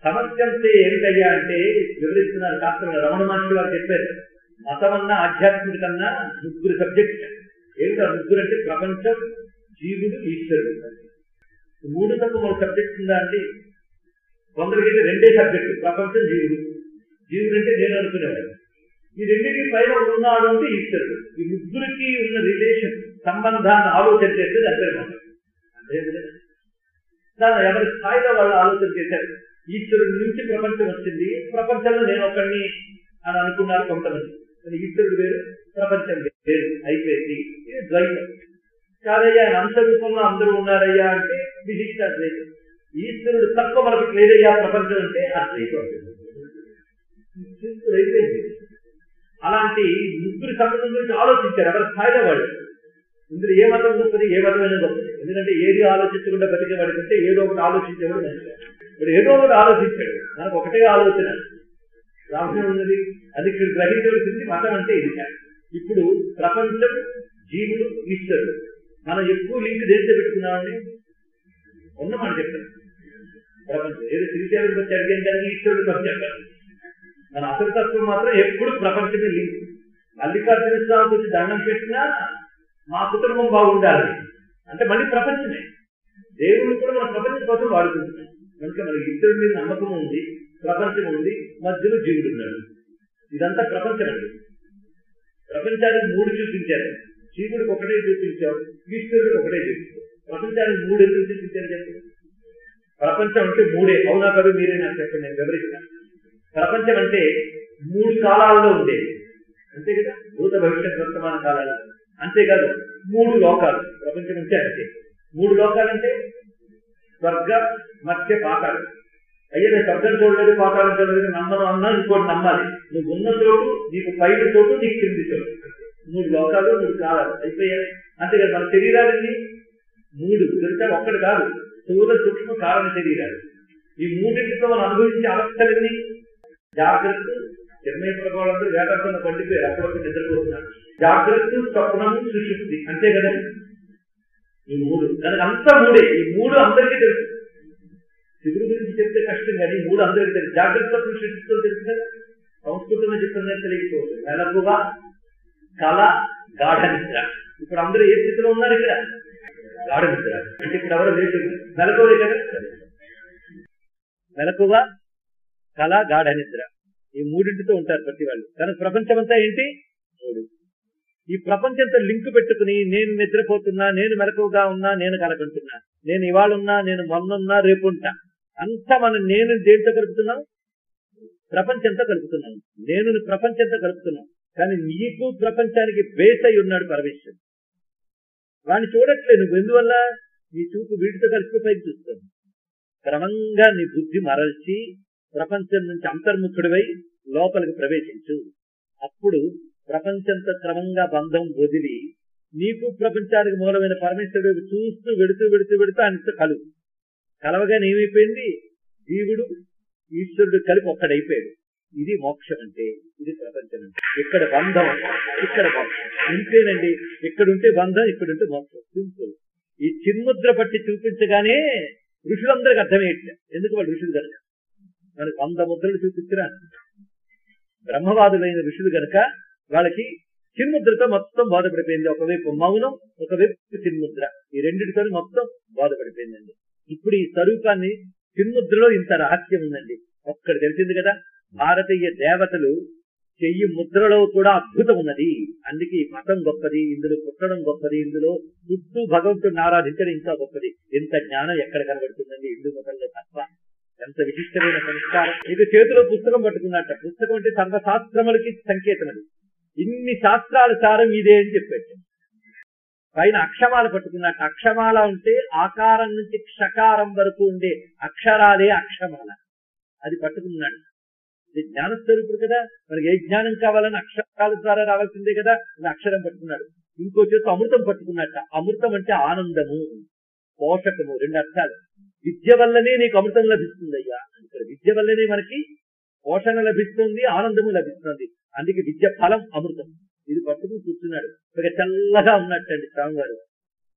సమస్య అంటే ఏమిటయ్యా అంటే వివరిస్తున్నారు శాస్త్రంలో రమణ మహర్షి వారు చెప్పారు మతం అన్న ఆధ్యాత్మిక కన్నా ముగ్గురు సబ్జెక్ట్ ఏమిటో ఆ ముగ్గురు అంటే ప్రపంచం జీవుడు ఈశ్వరుడు ఈ మూడు తప్ప మన సబ్జెక్ట్ ఉందా అండి కొందరికి రెండే సబ్జెక్టు ప్రపంచం జీవుడు జీవుడు అంటే నేను అనుకునేవాడు ఈ రెండింటి పైన ఉన్నాడు అంటే ఈశ్వరుడు ఈ ముగ్గురికి ఉన్న రిలేషన్ సంబంధాన్ని ఆలోచన చేస్తే అంతే మనం అంతే కదా దాన్ని ఎవరి స్థాయిలో వాళ్ళు ఆలోచన చేశారు ఈశ్వరుడి నుంచి ప్రపంచం వచ్చింది ప్రపంచంలో నేను ఒకడిని అని అనుకున్నారు కొంతమంది కానీ ఈశ్వరుడు వేరు ప్రపంచం వేరు అయిపోయింది ఇది ద్వైతం కాదయ్యా ఆయన అంశ రూపంలో అందరూ ఉన్నారయ్యా అంటే విశిష్టాద్వైతం ఈశ్వరుడు తక్కువ మనకు లేదయ్యా ప్రపంచం అంటే అద్వైతం సింపుల్ అయిపోయింది అలాంటి ముగ్గురు సంబంధం గురించి ఆలోచించారు ఎవరి స్థాయిలో వాళ్ళు ఇందులో ఏ మతం గొప్పది ఏ మతమైన గొప్పది ఎందుకంటే ఏది ఆలోచించకుండా బతికేవాడి కంటే ఏదో ఒకటి ఆలోచించేవాడు మంచిగా ఇప్పుడు ఏదో ఒకటి ఆలోచించాడు మనకు ఒకటే ఆలోచన రాహుల్ ఉన్నది అది ఇక్కడ గ్రహించవలసింది మతం అంటే ఇది కాదు. ఇప్పుడు ప్రపంచం జీవుడు ఈశ్వరుడు మనం ఎక్కువ లింక్ దేనితో పెట్టుకున్నామండి ఉన్న మనం చెప్తాం ప్రపంచం ఏదో శ్రీశైలం వచ్చి అడిగాం కానీ ఈశ్వరుడు వచ్చి చెప్పాలి మన అసలు తత్వం మాత్రం ఎప్పుడు ప్రపంచమే లింక్ మల్లికార్జున స్వామికి వచ్చి దండం పెట్టినా మా కుటుంబం బాగుండాలి అంటే మళ్ళీ ప్రపంచమే దేవుడు కూడా మన ప్రపంచం కోసం వాడుకుంటున్నాం కనుక మనకి ఇద్దరి మీద నమ్మకం ఉంది ప్రపంచం ఉంది మధ్యలో జీవుడు ఉన్నాడు ఇదంతా ప్రపంచం అండి ప్రపంచానికి మూడు చూపించారు జీవుడికి ఒకటే చూపించాడు ఈశ్వరుడికి ఒకటే చూపించాడు ప్రపంచానికి మూడు ఎందుకు చూపించారు చెప్పండి ప్రపంచం అంటే మూడే అవునా కాదు మీరే నాకు చెప్పండి నేను వివరిస్తాను ప్రపంచం అంటే మూడు కాలాల్లో ఉండేది అంతే కదా భూత భవిష్యత్ వర్తమాన కాలాలు అంతేకాదు మూడు లోకాలు ప్రపంచం అంటే అంతే మూడు లోకాలంటే స్వర్గ మధ్య పాతాలు అయ్యా నేను స్వర్గం చూడలేదు పాతాళం చూడలేదు నమ్మను అన్నా ఇంకోటి నమ్మాలి నువ్వు ఉన్న చోటు నీకు పైన చోటు నీకు కింది చోటు మూడు లోకాలు మూడు కాలాలు అయిపోయాయి అంతేకాదు మన శరీరాలన్నీ మూడు తెలుసా ఒక్కటి కాదు స్థూల సూక్ష్మ కారణ శరీరాలు ఈ మూడింటితో మనం అనుభవించే అవస్థలన్నీ జాగ్రత్త చిన్నయ్య ప్రభావాలందరూ వేదాంతంలో పండిపోయారు అప్పుడప్పుడు నిద్రపోతున్నారు జాగ్రత్త స్వప్నం సుశుద్ధి అంతే కదా ఈ మూడు దానికి అంతా మూడే ఈ మూడు అందరికీ తెలుసు శివుడి గురించి చెప్తే కష్టం కానీ ఈ మూడు అందరికీ తెలుసు జాగ్రత్త సుశుద్ధితో తెలుసు కదా సంస్కృతంలో చెప్తున్నది తెలియకపోవచ్చు వెలకువ కళ గాఢ నిద్ర ఇప్పుడు అందరూ ఏ స్థితిలో ఉన్నారు ఇక్కడ గాఢ నిద్ర అంటే ఇప్పుడు ఎవరు లేదు మెలకువే కదా మెలకువ కళ గాఢ నిద్ర ఈ మూడింటితో ఉంటారు ప్రతి వాళ్ళు కానీ ప్రపంచం అంతా ఏంటి మూడు ఈ ప్రపంచంతో లింక్ పెట్టుకుని నేను నిద్రపోతున్నా నేను మెలకువగా ఉన్నా నేను కలగంటున్నా నేను ఇవాళ ఉన్నా నేను మొన్నున్నా రేపుంటా అంతా మనం నేను దేంతో కలుపుతున్నాం ప్రపంచంతో కలుపుతున్నాం నేను ప్రపంచంతో కలుపుతున్నాం కానీ నీకు ప్రపంచానికి బేస్ అయి ఉన్నాడు పరమేశ్వరుడు వాడిని చూడట్లేదు నువ్వు ఎందువల్ల నీ చూపు వీటితో కలిసి పైకి చూస్తాను క్రమంగా నీ బుద్ధి మరల్చి ప్రపంచం నుంచి అంతర్ముఖుడివై లోపలికి ప్రవేశించు అప్పుడు ప్రపంచంతో క్రమంగా బంధం వదిలి నీకు ప్రపంచానికి మూలమైన పరమేశ్వరుడు వైపు చూస్తూ వెడుతూ వెడుతూ వెడుతూ ఆయనతో కలువు కలవగానే ఏమైపోయింది జీవుడు ఈశ్వరుడు కలిపి ఒక్కడైపోయాడు ఇది మోక్షం అంటే ఇది ప్రపంచం అంటే ఇక్కడ బంధం ఇక్కడ మోక్షం ఇంతేనండి ఇక్కడుంటే బంధం ఇక్కడుంటే మోక్షం సింపుల్ ఈ చిన్ముద్ర పట్టి చూపించగానే ఋషులందరికి అర్థమయ్యట్లే ఎందుకు వాళ్ళు ఋషులు కనుక మనకు వంద ముద్రలు చూపించిన బ్రహ్మవాదులైన ఋషులు గనక వాళ్ళకి చిన్ముద్రతో మొత్తం బాధపడిపోయింది ఒకవైపు మౌనం ఒకవైపు చిన్ముద్ర ఈ రెండింటితో మొత్తం బాధపడిపోయిందండి ఇప్పుడు ఈ స్వరూపాన్ని చిన్ముద్రలో ఇంత రహస్యం ఉందండి ఒక్కడు తెలిసింది కదా భారతీయ దేవతలు చెయ్యి ముద్రలో కూడా అద్భుతం ఉన్నది అందుకే ఈ మతం గొప్పది ఇందులో పుట్టడం గొప్పది ఇందులో చుట్టూ భగవంతుడిని ఆరాధించడం ఇంకా గొప్పది ఇంత జ్ఞానం ఎక్కడ కనబడుతుందండి హిందూ మతంలో తప్ప ఎంత విశిష్టమైన సంస్కారం ఇది చేతిలో పుస్తకం పట్టుకున్నట్ట పుస్తకం అంటే సర్వశాస్త్రములకి సంకేతం అది ఇన్ని శాస్త్రాల సారం ఇదే అని చెప్పాడు పైన అక్షమాల పట్టుకున్నట్టు అక్షమాల ఉంటే ఆకారం నుంచి క్షకారం వరకు ఉండే అక్షరాలే అక్షమాల అది పట్టుకున్నాడు ఇది జ్ఞానస్వరూపుడు కదా మనకి ఏ జ్ఞానం కావాలని అక్షరాల ద్వారా రావాల్సిందే కదా అని అక్షరం పట్టుకున్నాడు ఇంకో చేతి అమృతం పట్టుకున్నట్ట అమృతం అంటే ఆనందము పోషకము రెండు అర్థాలు విద్య వల్లనే నీకు అమృతం లభిస్తుంది అయ్యా ఇక్కడ విద్య వల్లనే మనకి పోషణ లభిస్తుంది ఆనందము లభిస్తుంది అందుకే విద్య ఫలం అమృతం ఇది పట్టుకుని కూర్చున్నాడు ఇక చల్లగా ఉన్నట్టండి స్వామివారు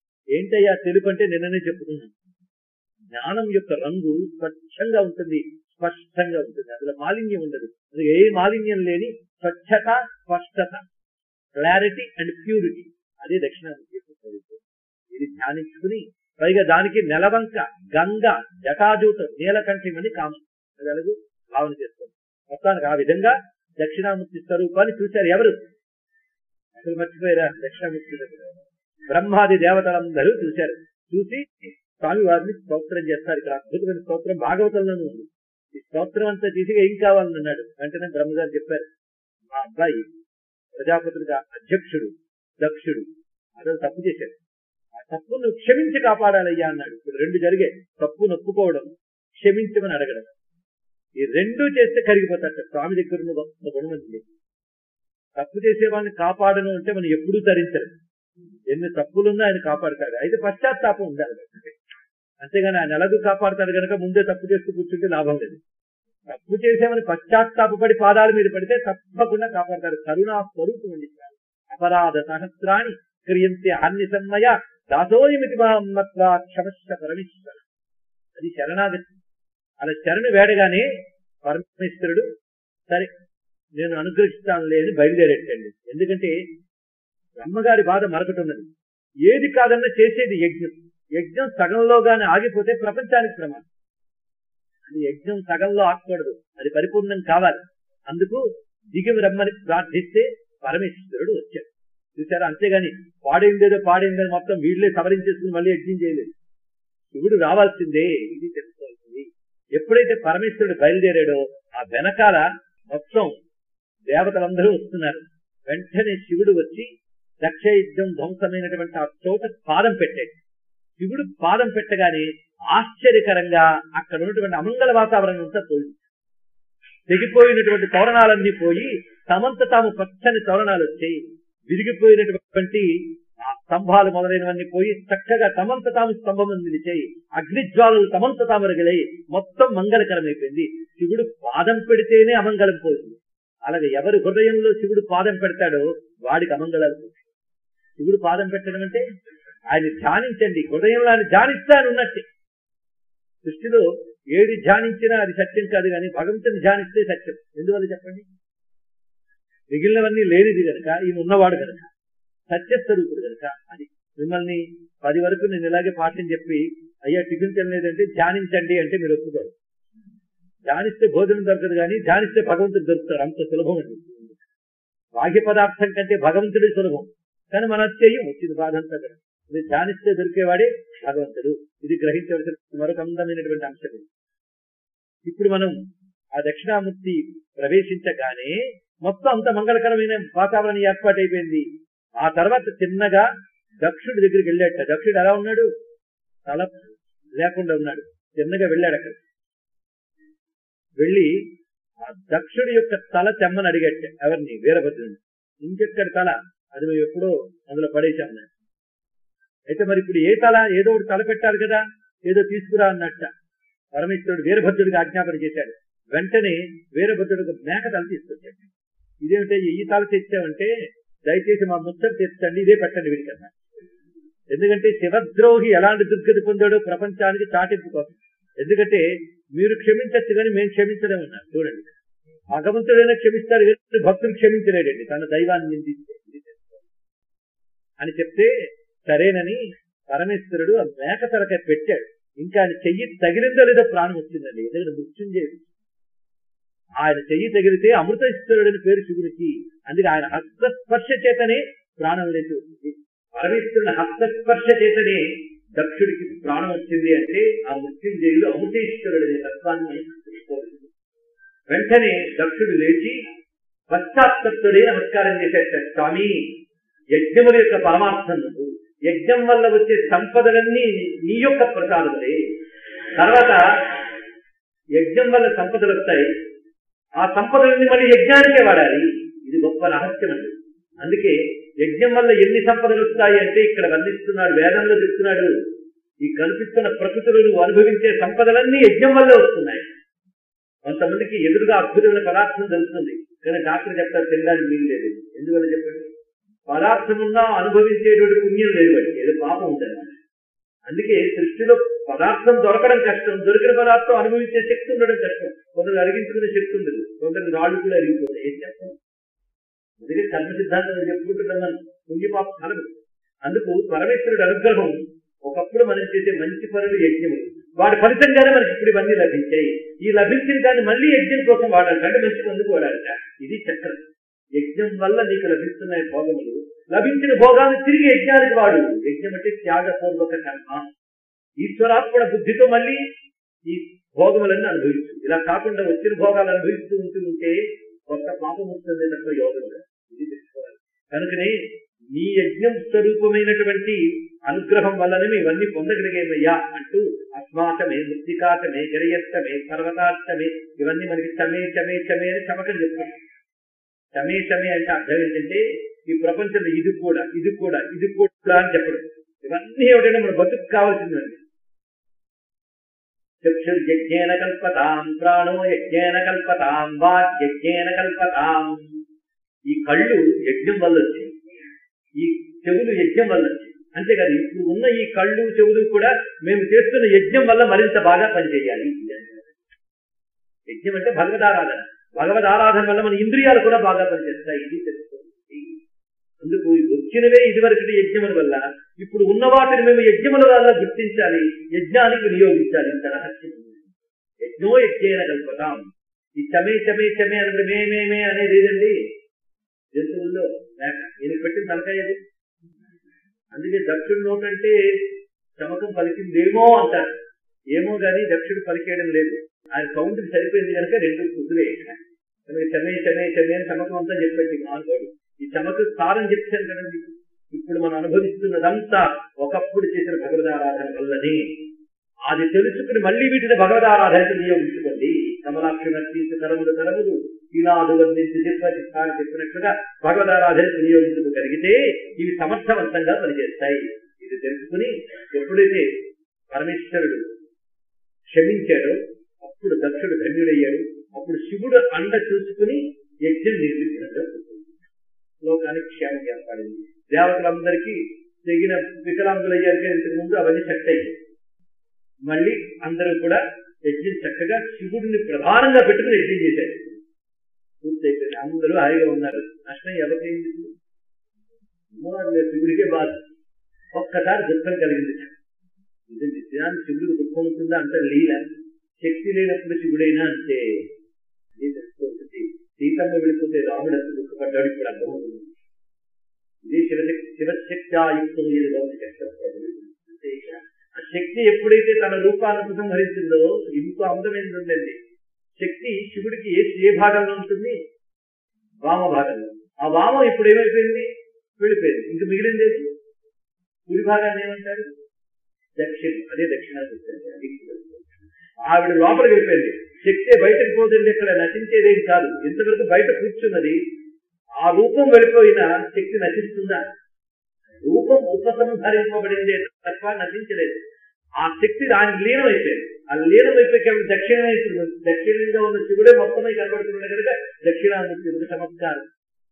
ఏంటయ్యా తెలుపు అంటే నిన్ననే చెప్పుకున్నాను జ్ఞానం యొక్క రంగు స్వచ్ఛంగా ఉంటుంది స్పష్టంగా ఉంటుంది అందులో మాలిన్యం ఉండదు అందుకే ఏ మాలిన్యం లేని స్వచ్ఛత స్పష్టత క్లారిటీ అండ్ ప్యూరిటీ అదే దక్షిణామూర్తి యొక్క స్వరూపం ఇది ధ్యానించుకుని పైగా దానికి నెలవంక గంగ జటాజూతం నీలకంఠం అని కామం అది అలాగే భావన చేస్తారు మొత్తానికి ఆ విధంగా దక్షిణామూర్తి స్వరూపాన్ని చూశారు ఎవరు అసలు మర్చిపోయారా దక్షిణామూర్తి దగ్గర బ్రహ్మాది దేవతలందరూ చూశారు చూసి స్వామి వారిని స్తోత్రం చేస్తారు ఇక్కడ అద్భుతమైన స్తోత్రం భాగవతంలోనూ ఉంది ఈ స్తోత్రం అంతా తీసి ఏం కావాలని అన్నాడు వెంటనే బ్రహ్మగారు చెప్పారు మా అబ్బాయి ప్రజాపతులుగా అధ్యక్షుడు దక్షుడు అతను తప్పు చేశాడు ఆ తప్పును క్షమించి కాపాడాలయ్యా అన్నాడు ఇప్పుడు రెండు జరిగాయి తప్పు నొప్పుకోవడం క్షమించమని అడగడం ఈ రెండు చేస్తే కరిగిపోతాడు స్వామి దగ్గర ఉన్న గొప్ప గుణం ఉంది తప్పు చేసేవాడిని కాపాడను అంటే మనం ఎప్పుడూ తరించరు ఎన్ని తప్పులున్నా ఆయన కాపాడతాడు అయితే పశ్చాత్తాపం ఉండాలి అంతేగాని ఆయన ఎలాగూ కాపాడతాడు కనుక ముందే తప్పు చేస్తూ కూర్చుంటే లాభం లేదు తప్పు చేసామని పశ్చాత్తాపడి పాదాల మీద పడితే తప్పకుండా కాపాడతాడు కరుణా స్వరూపం అండి అపరాధ సహస్రాన్ని క్రియంతే అన్ని సమ్మయ దాసోయమితి మహమ్మత్వ క్షమస్వ పరమేశ్వర అది శరణాగతి అలా శరణు వేడగానే పరమేశ్వరుడు సరే నేను అనుగ్రహిస్తానులే అని బయలుదేరేటండి ఎందుకంటే బ్రహ్మగారి బాధ మరొకటి ఉన్నది ఏది కాదన్నా చేసేది యజ్ఞం యజ్ఞం సగంలో గాని ఆగిపోతే ప్రపంచానికి ప్రమాదం అది యజ్ఞం సగంలో ఆగకూడదు అది పరిపూర్ణం కావాలి అందుకు దిగి రమ్మని ప్రార్థిస్తే పరమేశ్వరుడు వచ్చాడు చూసారా అంతేగాని పాడైందేదో పాడైందని మొత్తం వీళ్ళే సవరించేసుకుని మళ్ళీ యజ్ఞం చేయలేదు శివుడు రావాల్సిందే ఇది తెలుసుకోవాల్సింది ఎప్పుడైతే పరమేశ్వరుడు బయలుదేరాడో ఆ వెనకాల మొత్తం దేవతలందరూ వస్తున్నారు వెంటనే శివుడు వచ్చి దక్ష యుద్ధం ధ్వంసమైనటువంటి ఆ చోట పాదం పెట్టాడు శివుడు పాదం పెట్టగానే ఆశ్చర్యకరంగా అక్కడ ఉన్నటువంటి అమంగళ వాతావరణం అంతా పోయింది తెగిపోయినటువంటి తోరణాలన్నీ పోయి తమంత తాము పచ్చని తోరణాలు వచ్చాయి విరిగిపోయినటువంటి ఆ స్తంభాలు మొదలైనవన్నీ పోయి చక్కగా తమంత తాము స్తంభం నిలిచాయి అగ్నిజ్వాలలు తమంత తాము రగిలై మొత్తం మంగళకరమైపోయింది శివుడు పాదం పెడితేనే అమంగళం పోయింది అలాగే ఎవరి హృదయంలో శివుడు పాదం పెడతాడో వాడికి అమంగళాలు పోతాయి శివుడు పాదం పెట్టడం అంటే ఆయన ధ్యానించండి హృదయంలో ఆయన ధ్యానిస్తానున్నట్టే సృష్టిలో ఏది ధ్యానించినా అది సత్యం కాదు కానీ భగవంతుని ధ్యానిస్తే సత్యం ఎందువల్ల చెప్పండి మిగిలినవన్నీ లేనిది కనుక ఈయన ఉన్నవాడు కనుక సత్యస్వరూపుడు కనుక అది మిమ్మల్ని పది వరకు నేను ఇలాగే పాఠం చెప్పి అయ్యా టిఫిన్ తినలేదంటే ధ్యానించండి అంటే మీరు ఒప్పుకోరు ధ్యానిస్తే భోజనం దొరకదు కానీ ధ్యానిస్తే భగవంతుడు దొరుకుతాడు అంత సులభం అండి బాహ్య పదార్థం కంటే భగవంతుడే సులభం కానీ మనం అది చెయ్యం వచ్చింది బాధ అంతా కూడా. ఇది ధ్యానిస్తే దొరికేవాడే భగవంతుడు ఇది గ్రహించవలసిన మరొక అందమైనటువంటి అంశం ఇది. ఇప్పుడు మనం ఆ దక్షిణామూర్తి ప్రవేశించగానే మొత్తం అంత మంగళకరమైన వాతావరణం ఏర్పాటైపోయింది ఆ తర్వాత చిన్నగా దక్షుడి దగ్గరికి వెళ్ళాట దక్షుడు ఎలా ఉన్నాడు తల లేకుండా ఉన్నాడు చిన్నగా వెళ్ళాడు అక్కడ వెళ్ళి ఆ దక్షుడి యొక్క తల తెమ్మని అడిగట్ట ఎవరిని వీరభద్రుని ఇంకెక్కడ తల అది మేము ఎప్పుడో అందులో పడేశాం నేను. అయితే మరి ఇప్పుడు ఏ తల ఏదో ఒకటి తల పెట్టాలి కదా ఏదో తీసుకురా అన్నట్ట పరమేశ్వరుడు వీరభద్రుడికి ఆజ్ఞాపన చేశాడు వెంటనే వీరభద్రుడికి మేక తల తీసుకొచ్చాడు ఇదేమిటే ఈ తల తెచ్చామంటే దయచేసి మా ముచ్చట తెచ్చండి ఇదే పెట్టండి వీడికన్నా ఎందుకంటే శివద్రోహి ఎలాంటి దుర్గతి పొందాడో ప్రపంచానికి చాటింపు కోసం ఎందుకంటే మీరు క్షమించచ్చు కానీ మేము క్షమించలేము ఉన్నారు చూడండి భగవంతుడైనా క్షమిస్తాడు కానీ భక్తులు క్షమించలేడండి తన దైవాన్ని నిందిస్తే ఇది తెలుసుకోవాలి. అని చెప్తే సరేనని పరమేశ్వరుడు ఆ మేక తలకాయ పెట్టాడు ఇంకా ఆయన చెయ్యి తగిలిందో లేదో ప్రాణం వచ్చిందండి ఎందుకంటే మృత్యుంజయ ఆయన చెయ్యి తగిలితే అమృతేశ్వరుడని పేరు శివుడికి అందుకే ఆయన హస్తస్పర్శ చేతనే ప్రాణం లేచి వచ్చింది పరమేశ్వరుని హస్తస్పర్శ చేతనే దక్షుడికి ప్రాణం వచ్చింది అంటే ఆ మృత్యుంజయుడు అమృతేశ్వరుడు అనే తత్వాన్ని మనం తెలుసుకోవాలి. వెంటనే దక్షుడు లేచి పశ్చాత్తప్తుడే నమస్కారం చేశాడు స్వామి యజ్ఞముల యొక్క పరమార్థం నువ్వు యజ్ఞం వల్ల వచ్చే సంపదలన్నీ నీ యొక్క ప్రసాదములే తర్వాత యజ్ఞం వల్ల సంపదలు వస్తాయి ఆ సంపదలన్నీ మళ్ళీ యజ్ఞానికే వాడాలి ఇది గొప్ప రహస్యం అండి అందుకే యజ్ఞం వల్ల ఎన్ని సంపదలు వస్తాయి అంటే ఇక్కడ వర్ణిస్తున్నాడు వేదంలో చెప్తున్నాడు ఈ కనిపిస్తున్న ప్రకృతిలో నువ్వు అనుభవించే సంపదలన్నీ యజ్ఞం వల్లే వస్తున్నాయి కొంతమందికి ఎదురుగా అద్భుతమైన పదార్థం దొరుకుతుంది కానీ డాక్టర్ చెప్తారు తినడానికి వీలు లేదు ఎందువల్ల చెప్పండి పదార్థం ఉన్నా అనుభవించేటువంటి పుణ్యం లేదు వాడికి ఏదో పాపం ఉంటుంది అందుకే సృష్టిలో పదార్థం దొరకడం కష్టం దొరికిన పదార్థం అనుభవించే శక్తి ఉండడం కష్టం కొందరు అరిగించుకునే శక్తి ఉండదు కొందరు రాళ్ళు కూడా అరిగిపోతాయి ఏం చేస్తాం అందుకే కర్మ సిద్ధాంతం చెప్పుకుంటున్నాం మనం పుణ్యపాప ఫలం అందుకు పరమేశ్వరుడు అనుగ్రహం ఒకప్పుడు మనం చేసే మంచి పనులు యజ్ఞములు వాటి ఫలితంగానే మనకి ఇప్పుడు ఇవన్నీ లభించాయి ఈ లభించిన దాన్ని మళ్ళీ యజ్ఞం కోసం వాడాలి అంటే మంచి మందుకు వాడాలట ఇది చక్రం యజ్ఞం వల్ల నీకు లభిస్తున్నాయి భోగములు లభించిన భోగాన్ని తిరిగి యజ్ఞానికి వాడు యజ్ఞం అంటే త్యాగపూర్వక కర్మ ఈశ్వరాత్మడ బుద్ధితో మళ్ళీ ఈ భోగములన్నీ అనుభవించు ఇలా కాకుండా వచ్చిన భోగాలు అనుభవిస్తూ ఉంటూ ఉంటే కొత్త పాపం వస్తుంది తప్ప యోగం కాదు. ఇది తెలుసుకోవాలి కనుకనే నీ యజ్ఞం స్వరూపమైనటువంటి అనుగ్రహం వల్లనే మేము ఇవన్నీ పొందగలిగేమయ్యా అంటూ అస్మాకమే మృతికాటమే గరియత్తమే పర్వతాష్టమే ఇవన్నీ మనకి చమే చమే చమే అని చమకం చెప్తాం చమే చమే అంటే అర్థం ఏంటంటే ఈ ప్రపంచంలో ఇది కూడా ఇది కూడా ఇది కూడా అని చెప్పడం ఇవన్నీ ఏమిటంటే మన బతుకు కావాల్సిందండి చక్షుర్యజ్ఞేన కల్పతాం ప్రాణో యజ్ఞేన కల్పతాం వాగ్యజ్ఞేన కల్పతాం ఈ కళ్ళు యజ్ఞం వల్ల వచ్చాయి ఈ చెవులు యజ్ఞం వల్ల వచ్చాయి అంతేకాదు ఇప్పుడు ఉన్న ఈ కళ్ళు చెవులు కూడా మేము చేస్తున్న యజ్ఞం వల్ల మరింత బాగా పనిచేయాలి యజ్ఞం అంటే భగవదారాధన భగవదారాధన వల్ల మన ఇంద్రియాలు కూడా బాగా పనిచేస్తాయి ఇది తెలుసుకోండి అందుకు వచ్చినవే ఇదివరకటి యజ్ఞముల వల్ల ఇప్పుడు ఉన్న వాటిని మేము యజ్ఞముల వల్ల గుర్తించాలి యజ్ఞానికి వినియోగించాలి ఇంత రహస్యం ఉంది. యజ్ఞో యజ్ఞేన కల్పతాం ఈ చమే చమే చమే అంటే మే మే మే అనేది ఏదండి జంతువుల్లో లేక ఈయన పెట్టిన తలకాయ అది అందుకే దక్షుడు నోట్ అంటే చమకం పలికిందేమో అంటారు ఏమో గాని దక్షుడు పలికేయడం లేదు ఆయన సౌండ్ సరిపోయింది కనుక రెండు కుదురే కనుక చమే చమే చమే అని చమకం అంతా చెప్పండి మానవుడు ఈ చమకు సారం చెప్తాను కదండి ఇప్పుడు మనం అనుభవిస్తున్నదంతా ఒకప్పుడు చేసిన భగవదారాధన వల్లనే అది తెలుసుకుని మళ్ళీ వీటిని భగవదారాధనకి వినియోగించుకోండి కమలాక్షి నర్తించి తరములు తరములు ఈనాడు వర్ణించి చెప్పని స్థానం చెప్పినట్లుగా భగవదారాధనకి వినియోగించుకోగలిగితే ఇవి సమర్థవంతంగా పనిచేస్తాయి ఇది తెలుసుకుని ఎప్పుడైతే పరమేశ్వరుడు క్షమించాడో అప్పుడు దక్షుడు ధన్యుడయ్యాడు అప్పుడు శివుడు అండ చూసుకుని యజ్ఞం నిర్మించినట్టు లోకానికి క్షేమం ఏర్పడింది దేవతలందరికీ తెగిన వికలాంగులయ్యారు ఇంతకు ముందు అవన్నీ సెట్ అయ్యాయి మళ్ళీ అందరూ కూడా యజ్ఞం చక్కగా శివుడిని ప్రధానంగా పెట్టుకుని యజ్ఞం చేశారు పూర్తయిపోయింది అందరూ హాయిగా ఉన్నారు నష్టం ఎవరికైంది అమ్మవారి శివుడికే బాధ ఒక్కసారి దుఃఖం కలిగింది ఇది నిజానికి శివుడికి దుఃఖం ఉంటుందా అంత లీల శక్తి లేనప్పుడు శివుడైనా అంతే ఇది తెలుసుకోవచ్చు సీతమ్మ వెళ్ళిపోతే రాముడు ఎంత దుఃఖపడ్డాడు ఇప్పుడు అర్థమవుతుంది ఇది శివశక్తి శివశక్త్యాయుక్తం ఇది భౌతిక అంటే ఇక్కడ ఆ శక్తి ఎప్పుడైతే తన రూపాన్ని ఉపసంహరించిందో ఇంకో అందం ఏంటండి శక్తి శివుడికి ఏ ఏ భాగంలో ఉంటుంది వామ భాగంలో ఆ వామం ఇప్పుడు ఏమైపోయింది వెళ్ళిపోయింది ఇంక మిగిలింది ఏది కుడి భాగాన్ని ఏమంటారు దక్షిణ అదే దక్షిణాది ఆవిడ లోపలికి వెళ్ళిపోయింది శక్తి బయటకు పోతుంది ఇక్కడ నశించేదేం కాదు ఎంతవరకు బయట కూర్చున్నది ఆ రూపం వెళ్ళిపోయిన శక్తి నశిస్తుందా రూపం ఉపసంహరింపబడింది తప్ప నశించలేదు ఆ శక్తి దానికి లీనం అయిపోయింది ఆ లీనం అయిపోయి కేవలం దక్షిణమే ఇప్పుడు దక్షిణంగా ఉన్న శివుడే మొత్తమై కనబడుతున్నాడు కనుక దక్షిణామూర్తి చమత్కారం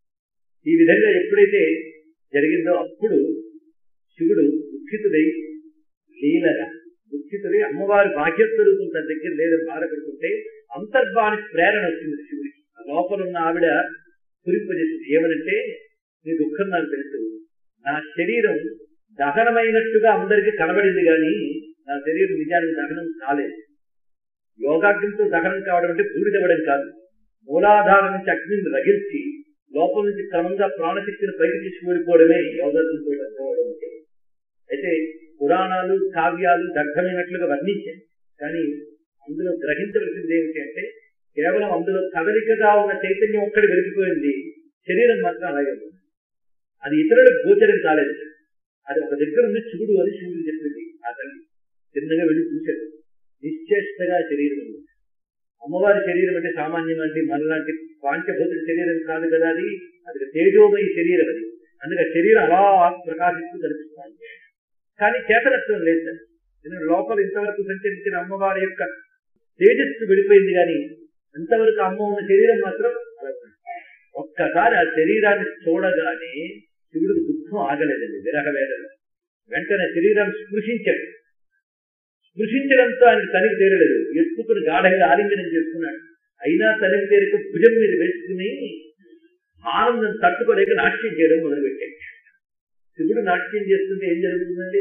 ఈ విధంగా ఎప్పుడైతే జరిగిందో అప్పుడు శివుడు దుఃఖితుడై లీలగా దుఃఖితుడై అమ్మవారి బాహ్యస్వరూపం తన దగ్గర లేదని బాధపడుతుంటే అంతర్భానికి ప్రేరణ వచ్చింది శివుడికి ఆ లోపల ఉన్న ఆవిడ కురింపజేసింది ఏమనంటే నీ దుఃఖం నాకు తెలుసు నా శరీరం దహనమైనట్టుగా అందరికీ కనబడింది కానీ నా శరీరం నిజానికి దహనం కాలేదు యోగాగ్నితో దహనం కావడం అంటే బూడిదవ్వడం కాదు మూలాధారం నుంచి అగ్నిని రగిల్చి లోపల నుంచి క్రమంగా ప్రాణశక్తిని పైకి తీసుకువెళ్ళిపోవడమే యోగాగ్నితో అర్థమవడం అంటే అయితే పురాణాలు కావ్యాలు దగ్ధమైనట్లుగా వర్ణించాయి కానీ అందులో గ్రహించవలసింది ఏమిటి అంటే కేవలం అందులో కదలికగా ఉన్న చైతన్యం ఒక్కడి వెలిగిపోయింది శరీరం మాత్రం అలాగే ఉంది అది ఇతరులకు గోచరం కాలేదు అది ఒక దగ్గర ఉంది శివుడు అని శివుడు చెప్పింది ఆ తల్లి చిన్నగా వెళ్ళి చూశాడు నిశ్చేష్టగా శరీరం ఉంది అమ్మవారి శరీరం అంటే సామాన్యం అంటే మనలాంటి పాంచభూతుడి శరీరం కాదు కదా అది అది తేజోమయ శరీరం అది అందుకే శరీరం అలా ప్రకాశిస్తూ కనిపిస్తుంది కానీ చేతనత్వం లేదు సార్ ఎందుకంటే లోపల ఇంతవరకు సంచరించిన అమ్మవారి యొక్క తేజస్సు వెళ్ళిపోయింది కానీ అంతవరకు అమ్మ ఉన్న శరీరం మాత్రం అలా ఉంది. ఒక్కసారి ఆ శరీరాన్ని చూడగానే శివుడికి దుఃఖం ఆగలేదండి విరహ వేదన వెంటనే శరీరాన్ని స్పృశించాడు స్పృశించడంతో ఆయన తనిఖీ తీరలేదు ఎత్తుకుని గాఢంగా ఆలింగనం చేసుకున్నాడు అయినా తల్లి పేరుకు భుజం మీద వేసుకుని ఆనందం తట్టుకోలేక నాట్యం చేయడం మొదలుపెట్టాడు శివుడు నాట్యం చేస్తుంటే ఏం జరుగుతుందండి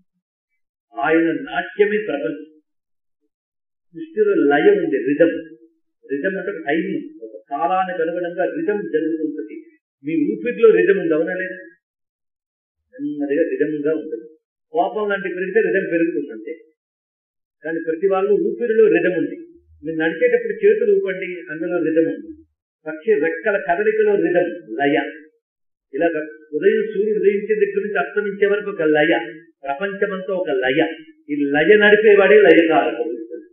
ఆయన నాట్యమే ప్రపంచం సృష్టిలో లయం ఉంది రిధం రిధం అంటే టైమింగ్ ఒక కాలానికి అనుగుణంగా రిధం జరుగుతుంటుంది మీ ఊపిరిలో రిధం ఉంది అవునా లేదా నెమ్మదిగా రిధంగా ఉంటుంది కోపం లాంటి పెరిగితే రిధం పెరుగుతుంది అంతే కానీ ప్రతి వాళ్ళు ఊపిరిలో రిధం ఉంది మీరు నడిచేటప్పుడు చేతులు ఊపండి అందులో రిధం ఉంది పక్షి రెక్కల కదలికలో రిధం లయ ఇలా ఉదయం సూర్యుడు ఉదయించే దగ్గర నుంచి అస్తమించే వరకు ఒక లయ ప్రపంచమంతా ఒక లయ ఈ లయ నడిపేవాడే లయకారకుడు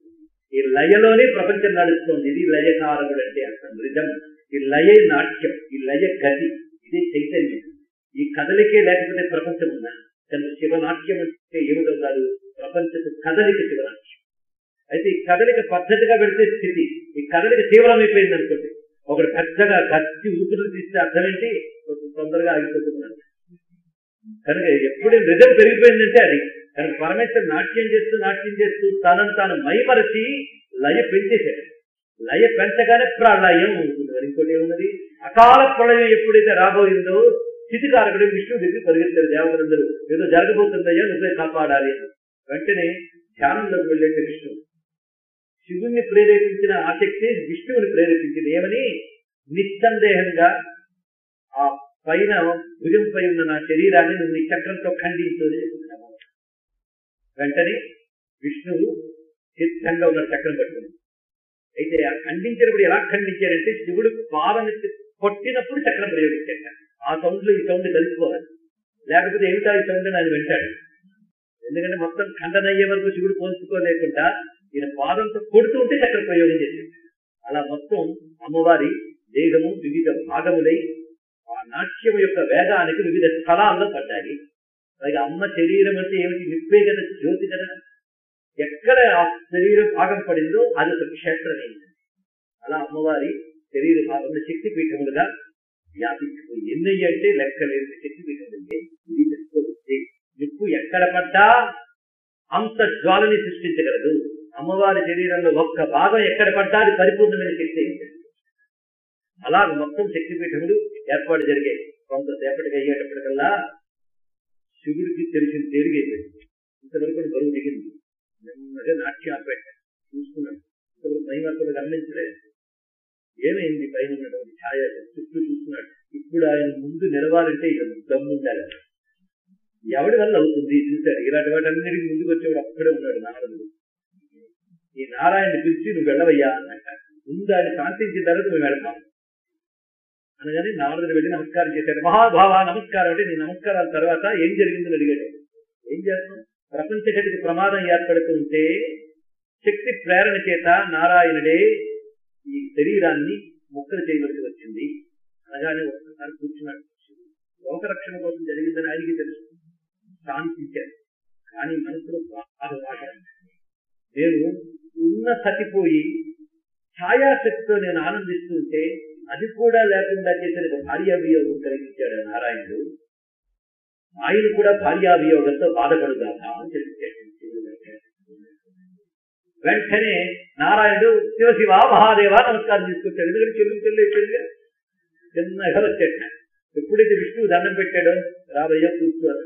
ఈ లయలోనే ప్రపంచం నడుస్తుంది ఇది లయకారకుడు అంటే అర్థం రిధం ఈ లయ నాట్యం ఈ లయ గతి ఇదే చైతన్యం ఈ కదలికే లేకపోతే ప్రపంచం ఉందా కనుక శివనాట్యం అంటే ఏమిటవుతారు ప్రపంచపు కదలిక శివనాట్యం అయితే ఈ కదలిక పద్ధతిగా పెడితే స్థితి ఈ కదలిక తీవ్రమైపోయింది అనుకోండి ఒకడు పెద్దగా గట్టి ఊపిరి తీస్తే అర్థం ఏంటి కొంచెం తొందరగా ఆగిపోతున్నాడు కనుక ఎప్పుడు రిజల్ట్ పెరిగిపోయిందంటే అది కనుక పరమేశ్వరు నాట్యం చేస్తూ నాట్యం చేస్తూ తనను తాను మైమరచి లయ పెంచేశాడు లయ పెంచగానే ప్రళయం ఉంటుంది మరి ఇంకోటి ఏమున్నది అకాల ప్రళయం ఎప్పుడైతే రాబోయిందో స్థితికారకుడు విష్ణు దగ్గర పరిగెత్తారు దేవతలందరూ ఏదో జరగబోతుందయ్యా నువ్వే కాపాడాలి వెంటనే ధ్యానంలోకి వెళ్ళండి విష్ణు శివుణ్ణి ప్రేరేపించిన ఆసక్తి విష్ణువుని ప్రేరేపించింది ఏమని నిస్సందేహంగా ఆ పైన భుజంపై ఉన్న నా శరీరాన్ని నువ్వు నీ చక్రంతో ఖండించు అని చెప్తున్నావు వెంటనే విష్ణువు సిద్ధంగా ఉన్న చక్రం పట్టుకుంది అయితే ఆ ఖండించినప్పుడు ఎలా ఖండించారంటే శివుడు పాదం కొట్టినప్పుడు చక్రం ప్రయోగించాట ఆ సౌండ్ లో ఈ సౌండ్ కలిసిపోవాలి లేకపోతే ఏమిటా ఈ సౌండ్ అని ఆయన వింటాడు ఎందుకంటే మొత్తం ఖండనయ్యే వరకు శివుడు పోల్చుకోలేకుండా ఈయన పాదంతో కొడుతూ ఉంటే చక్ర ప్రయోగం చేశాడు అలా మొత్తం అమ్మవారి దేహము వివిధ భాగములై ఆ నాట్యం యొక్క వేగానికి వివిధ స్థలాల్లో పడ్డాయి అలాగే అమ్మ శరీరం అంటే ఏమిటి నిప్పే కదా జ్యోతి కదా ఎక్కడ ఆ శరీర భాగం పడిందో అది ఒక క్షేత్రమైంది అలా అమ్మవారి శరీర భాగంలో శక్తి పీఠములుగా వ్యాపించిపోయి ఎన్ని అంటే లెక్కలేని శక్తి పీఠములు ఇది తెలుసుకోవచ్చు నిప్పు ఎక్కడ పడ్డా అంత జ్వాలని సృష్టించగలదు అమ్మవారి శరీరంలో ఒక్క భాగం ఎక్కడ పడ్డా అది పరిపూర్ణమైన శక్తి అలా మొత్తం శక్తిపీఠములు ఏర్పాటు జరిగాయి కొంతసేపటికి అయ్యేటప్పటికల్లా శివుడికి తెలిసిన తేలిగైపోయింది ఇంతవరకు బరువు దిగింది నెమ్మదిగా నాట్యం ఆపేట చూసుకున్నాడు ఇంతవరకు మహిమర్తలు గమనించలేదు ఏమైంది పైన ఉన్నటువంటి ఛాయ చుట్టూ చూస్తున్నాడు ఇప్పుడు ఆయన ముందు నిలవాలంటే ఇక దమ్ము ఉండాలి ఎవడి వల్ల అవుతుంది చూశాడు ఇలాంటి వాటన్నిటికి ముందుకు వచ్చేవాడు అక్కడే ఉన్నాడు నారదుడు ఈ నారాయణ పిలిచి నువ్వు వెళ్ళవయ్యా అన్నట్ట ముందు ఆయన శాంతించిన తర్వాత మేము వెళ్తాం అనగానే నారదుడు వెళ్ళి నమస్కారం చేశాడు మహాభావ నమస్కారం అంటే నీ నమస్కారాల తర్వాత ఏం జరిగిందని అడిగాడు ఏం చేస్తాం ప్రపంచ గతికి ప్రమాదం ఏర్పడుతుంటే శక్తి ప్రేరణ చేత నారాయణుడే ఈ శరీరాన్ని ముక్కలు చేయవలసి వచ్చింది అనగానే ఒక్కసారి కూర్చున్నాడు లోకరక్షణ కోసం జరిగిందని ఆయనకి తెలుసు శాంతించారు కానీ మనసులో బాధ బాగా నేను ఉన్న సతిపోయి ఛాయాశక్తితో నేను ఆనందిస్తుంటే అది కూడా లేకుండా చేసిన భార్యాభియోగం కలిగించాడు నారాయణుడు ఆయన కూడా భార్యాభియోగంతో బాధపడుదాకా అని చెప్పాడు వెంటనే నారాయణుడు శివశివ మహాదేవ నమస్కారం తీసుకొచ్చాడు ఎందుకంటే చెల్లి చెల్లి అయిపోయింది చిన్నగా వచ్చాడు ఎప్పుడైతే విష్ణువు దండం పెట్టాడో రాబయ్య కూర్చోవాలి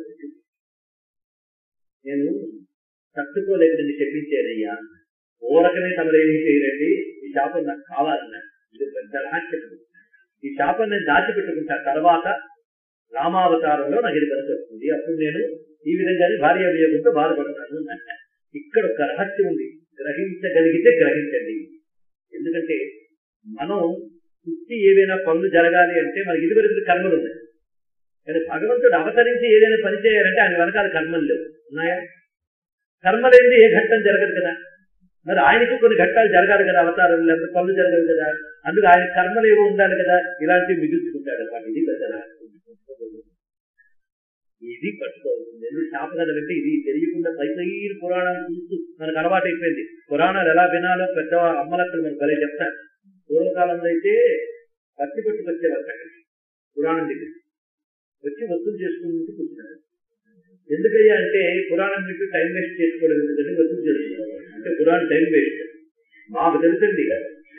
నేను తట్టుకోలేక నిన్ను చెప్పించానయ్యా ఊరకనే తమరేమీ చేయరండి ఈ శాపం నాకు కావాలన్నా ఇది పెద్ద రహస్యం ఈ శాపం నేను దాచిపెట్టుకుంటా తర్వాత రామావతారంలో నాకు ఇది పనికి వస్తుంది అప్పుడు నేను ఈ విధంగానే భార్య వియోగంతో బాధపడతాను అంట ఇక్కడ ఒక రహస్యం ఉంది గ్రహించగలిగితే గ్రహించండి ఎందుకంటే మనం పుట్టి ఏదైనా పనులు జరగాలి అంటే మనకి ఇదివరకు కర్మలు ఉన్నాయి కానీ భగవంతుడు అవతరించి ఏదైనా పని చేయాలంటే ఆయన వెనకాల కర్మలు లేవు ఉన్నాయా కర్మలేంది ఏ ఘట్టం జరగదు కదా మరి ఆయనకు కొన్ని ఘట్టాలు జరగాలి కదా అవతారం లేకపోతే పనులు జరగదు కదా అందుకు ఆయన కర్మలు ఏవో ఉండాలి కదా ఇలాంటివి మిగుల్చుకుంటాడు అనమాట ఇది పెద్ద ఇది పట్టుకోవాల్సింది ఎందుకు శాపకథలు అంటే ఇది తెలియకుండా పై పైన పురాణాలు చూస్తూ మనకు అలవాటు అయిపోయింది పురాణాలు ఎలా వినాలో పెద్ద అమ్మలక్కలు మనకు భలే చెప్తారు పూర్వకాలంలో అయితే కత్తి పట్టుకొచ్చేవారు అక్కడికి పురాణం దగ్గర వచ్చి వసూలు చేసుకుంటూ కూర్చున్నారు ఎందుకయ్యా అంటే పురాణం మీకు టైం వేస్ట్ చేసుకోవడం ఎందుకంటే వసూలు చేస్తున్నారు అంటే పురాణం టైం వేస్ట్ మాకు తెలుసండి నిన్న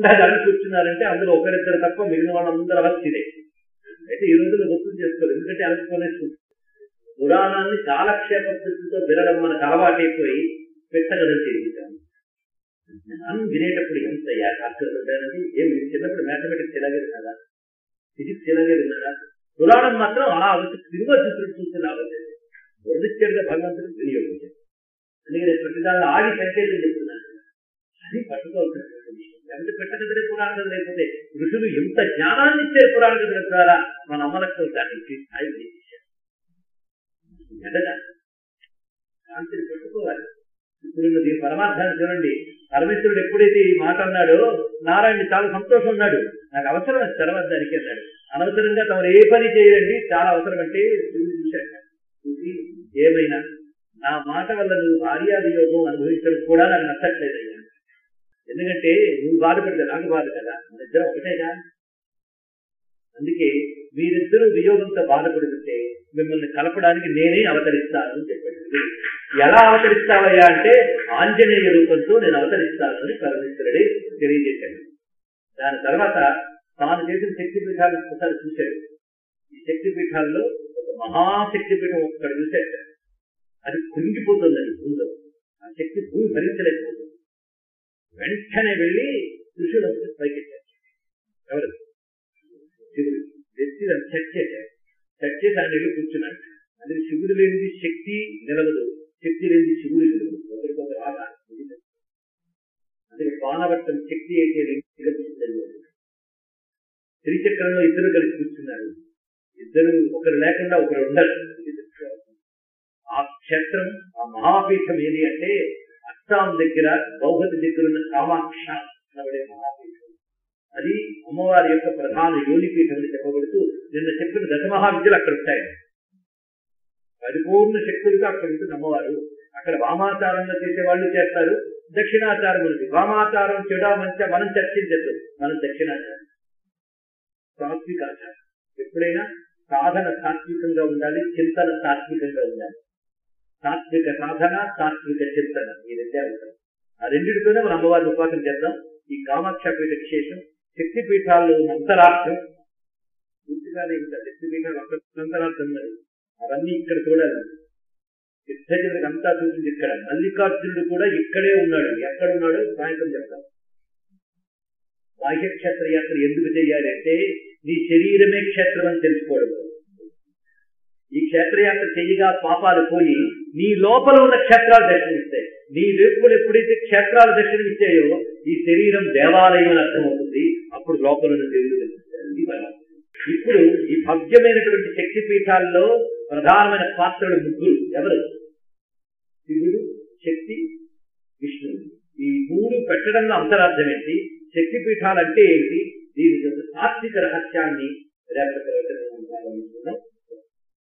నిండా జనం కూర్చున్నారంటే అందులో ఒకరిద్దరు తప్ప మిగిలిన వాళ్ళందరూ అవస్థిదే అయితే ఈ రోజుల్లో గుర్తు చేసుకోరు ఎందుకంటే అనుకునేసి పురాణాన్ని కాలక్షేప దృష్టితో వినడం మనకు అలవాటైపోయి పెట్టగలం చేయించాము జ్ఞానం వినేటప్పుడు ఎంత ఏకాగ్రత ఉండాలని ఏం మీరు చిన్నప్పుడు మ్యాథమెటిక్స్ ఎలాగే విన్నారా ఫిజిక్స్ ఎలాగే విన్నారా పురాణం మాత్రం అలా వచ్చి సినిమా చూసినట్టు చూసిన ఆలోచన వదిలిచ్చాడుగా భగవంతుడు వినియోగించాడు అందుకని నేను ప్రతిదాన్ని ఆగి సంకేతం చెప్తున్నాను అది పట్టుకోవాల్సినటువంటి విషయం లేకపోతే పెట్టకదలే పురాణం లేకపోతే ఋషులు ఎంత జ్ఞానాన్ని ఇచ్చారు పురాణ కథల ద్వారా మన అమలత్వం దానికి స్థాయి చేశారు ఎదగాలి శాంతిని పెట్టుకోవాలి ఇప్పుడు దీని పరమార్థాన్ని చూడండి పరమేశ్వరుడు ఎప్పుడైతే ఈ మాట అన్నాడో నారాయణ చాలా సంతోషం ఉన్నాడు నాకు అవసరం అది తర్వాత దానికి అన్నాడు అనవసరంగా తమరు ఏ పని చేయరండి చాలా అవసరం అంటే శివుడు చూశాడు చూసి ఏమైనా నా మాట వల్ల నువ్వు భార్యాది యోగం అనుభవించడం కూడా నాకు నచ్చట్లేదు అయ్యా ఎందుకంటే నువ్వు బాధపడితే నాకు బాధ కదా ఇద్దరం ఒకటేగా అందుకే మీరిద్దరూ వియోగంతో బాధపడుతుంటే మిమ్మల్ని కలపడానికి నేనే అవతరిస్తాను అని చెప్పాడు ఎలా అవతరిస్తావయ్యా అంటే ఆంజనేయ రూపంతో నేను అవతరిస్తాను అని పరమేశ్వరుడే తెలియజేశాడు దాని తర్వాత తాను చేసిన శక్తి పీఠాలను ఒకసారి చూశాడు ఈ శక్తి పీఠాల్లో ఒక మహాశక్తి పీఠం ఒకటి చూశాడు అది కుంగిపోతుందని భూమిలో ఆ శక్తి భూమి భరించలేకపోతుంది వెంటనే వెళ్ళి ఋషులంతా పైకెట్టారు ఎవరు శివుడు వ్యక్తి దాన్ని చెక్ చేశాడు చెక్ చేసి ఆయన వెళ్ళి కూర్చున్నాడు అందుకే శివుడు లేనిది శక్తి నిలవదు శక్తి లేనిది శివుడు నిలవదు ఒకరికొకరు ఆట అందుకే బాణవట్టం శక్తి అయితే త్రిచక్రంలో ఇద్దరు కలిసి కూర్చున్నారు ఇద్దరు ఒకరు లేకుండా ఒకరు ఉండరు ఆ క్షేత్రం ఆ మహాపీఠం ఏది అంటే అస్సాం దగ్గర గౌహతి దగ్గర ఉన్న కామాక్ష అనబడే మహాపీఠం అది అమ్మవారి యొక్క ప్రధాన యోనిపీఠం అని చెప్పబడుతూ నిన్న చెప్పిన దశమహావిద్యలు అక్కడ ఉంటాయి పరిపూర్ణ శక్తులుగా అక్కడ ఉంటుంది అమ్మవారు అక్కడ వామాచారంలో చేసే వాళ్ళు చేస్తారు దక్షిణాచారం ఉంది వామాచారం చెడా మంచ మనం చర్చించద్దు మనం దక్షిణాచారం సాత్వికాచారం ఎప్పుడైనా సాధన సాత్వికంగా ఉండాలి చింతన సాత్వికంగా ఉండాలి సాత్విక సాధన సాత్విక చింతన ఈ రెండే ఉంటాయి ఆ రెండింటితోనే మన అమ్మవారిని ఉపాసన చేద్దాం ఈ కామాక్ష పీఠ విశేషం శక్తి పీఠాల్లో ఉన్న అంతరార్థం పూర్తిగానే ఇంకా శక్తి పీఠాలు అక్కడ అంతరార్థం మరి అవన్నీ ఇక్కడ చూడాలి సిద్ధజనుడికి అంతా చూసింది ఇక్కడ మల్లికార్జునుడు కూడా ఇక్కడే ఉన్నాడు ఎక్కడ ఉన్నాడు సాయంత్రం చెప్తాం బాహ్య క్షేత్ర యాత్ర ఎందుకు చేయాలి అంటే నీ శరీరమే క్షేత్రం అని తెలుసుకోవడం ఈ క్షేత్రయాత్ర చెయ్యగా పాపాలు పోయి నీ లోపల ఉన్న క్షేత్రాలు దర్శనమిస్తాయి నీ వేపులు ఎప్పుడైతే క్షేత్రాలు దర్శనమిచ్చాయో ఈ శరీరం దేవాలయం అని అర్థమవుతుంది అప్పుడు లోపల ఉన్న దేవుడు తెలుస్తాడు ఇది బలం. ఇప్పుడు ఈ భవ్యమైనటువంటి శక్తి పీఠాల్లో ప్రధానమైన పాత్రలు ముగ్గురు ఎవరు శివుడు శక్తి విష్ణువు ఈ మూడు పెట్టడంలో అంతరార్థం ఏంటి శక్తి పీఠాలు అంటే ఏంటి దీని యొక్క తాత్విక రహస్యాన్ని రేపటి తరగతిలో మనం ప్రారంభిస్తున్నాం